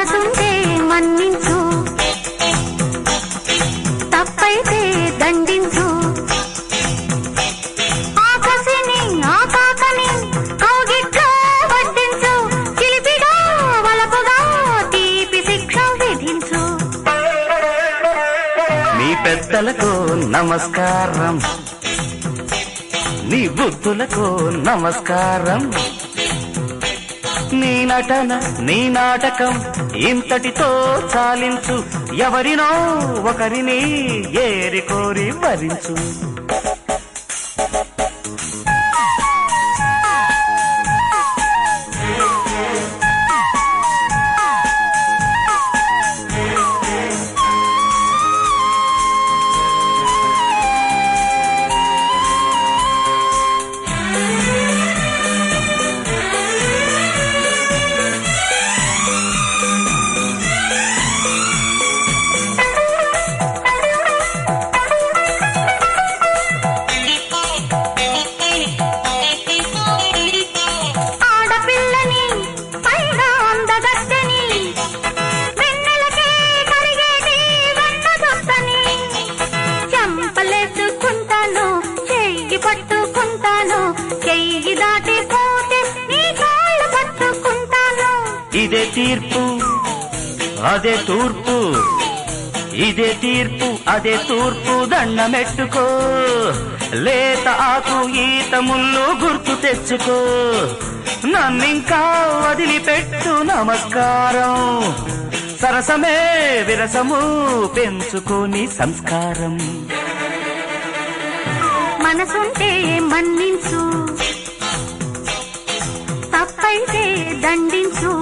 మనసుంటే మన్నించు తప్పైతే దండించు ఆకసిని ఆకాకని కౌగిట్లో వడ్డించు చిలిపిగా వలపుగా తీపి శిక్ష విధించు మీ పెద్దలకు నమస్కారం నీ బుద్ధులకు నమస్కారం నీ నటన నీ నాటకం ఇంతటితో చాలించు ఎవరినో ఒకరిని ఏరి కోరి భరించు ఆడపిల్లని పైగా అందగత్తెని వెన్నెలకే కరిగేది వెన్న దొత్తని చెంపలేసుకుంటాను చెయ్యి పట్టుకుంటాను చెయ్యి దాటిపోతే నీ కాళ్ళు పట్టుకుంటాను ఇదే తీర్పు అదే తూర్పు ఇదే తీర్పు అదే తూర్పు దండమెట్టుకో లేత ఆకు ఈత ముళ్ళు గుర్తు తెచ్చుకో నన్నింకా వదిలిపెట్టు నమస్కారం సరసమే విరసము పెంచుకోని సంస్కారం మనసుంటే మన్నించు తప్పైతే దండించు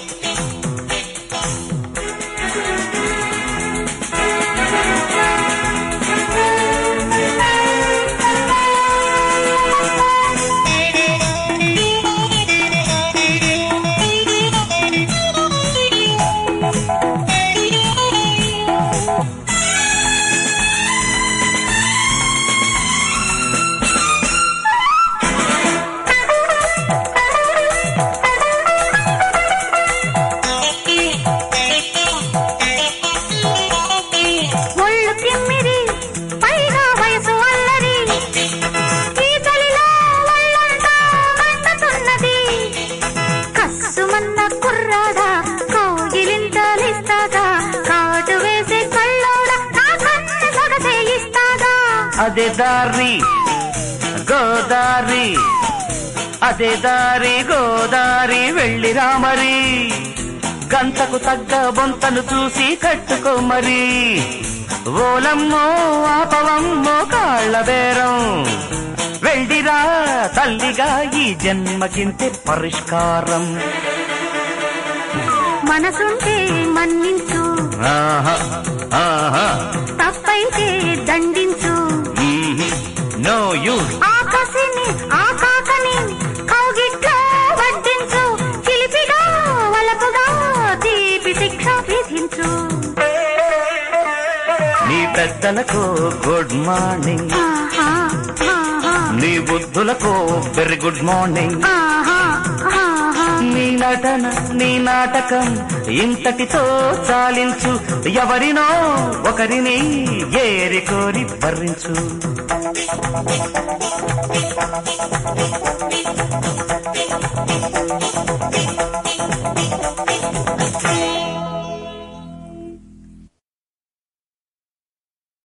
ఒళ్ళు తిమ్మిరి పైగా వయసు అల్లరి ఈ చలిలో ఒళ్ళంతా మండుతున్నది కస్సుమన్న కుర్రాడా కౌగిలింతలిస్తాగా కాటు వేసే కళ్ళోడ నా కన్ను సొగసే ఇస్తాగా అదే దారి గోదారి అదే దారి గోదారి వెళ్ళి రామరి గంతకు తగ్గ బొంతను చూసి కట్టుకో మరి ఓలమ్మో ఆపవమ్మో కాళ్ళ బేరం వెళ్ళిరా తల్లిగా ఈ జన్మకింతే పరిష్కారం మనసుంటే మన్నించు ఆహా ఆహా తప్పైతే దండించు నో యూస్ ఆకాశని ఆకాకని కౌగిట్లో వడ్డించు చిలిపిగా వలపుగా తీపి శిక్ష విధించు నీ పెద్దలకు గుడ్ మార్నింగ్ ఆహా, ఆహా, నీ బుద్ధులకు వెరీ గుడ్ మార్నింగ్ ఆహా, ఆహా. నీ నటన నీ నాటకం ఇంతటితో చాలించు ఎవరినో ఒకరిని ఏరి కోరి భరించు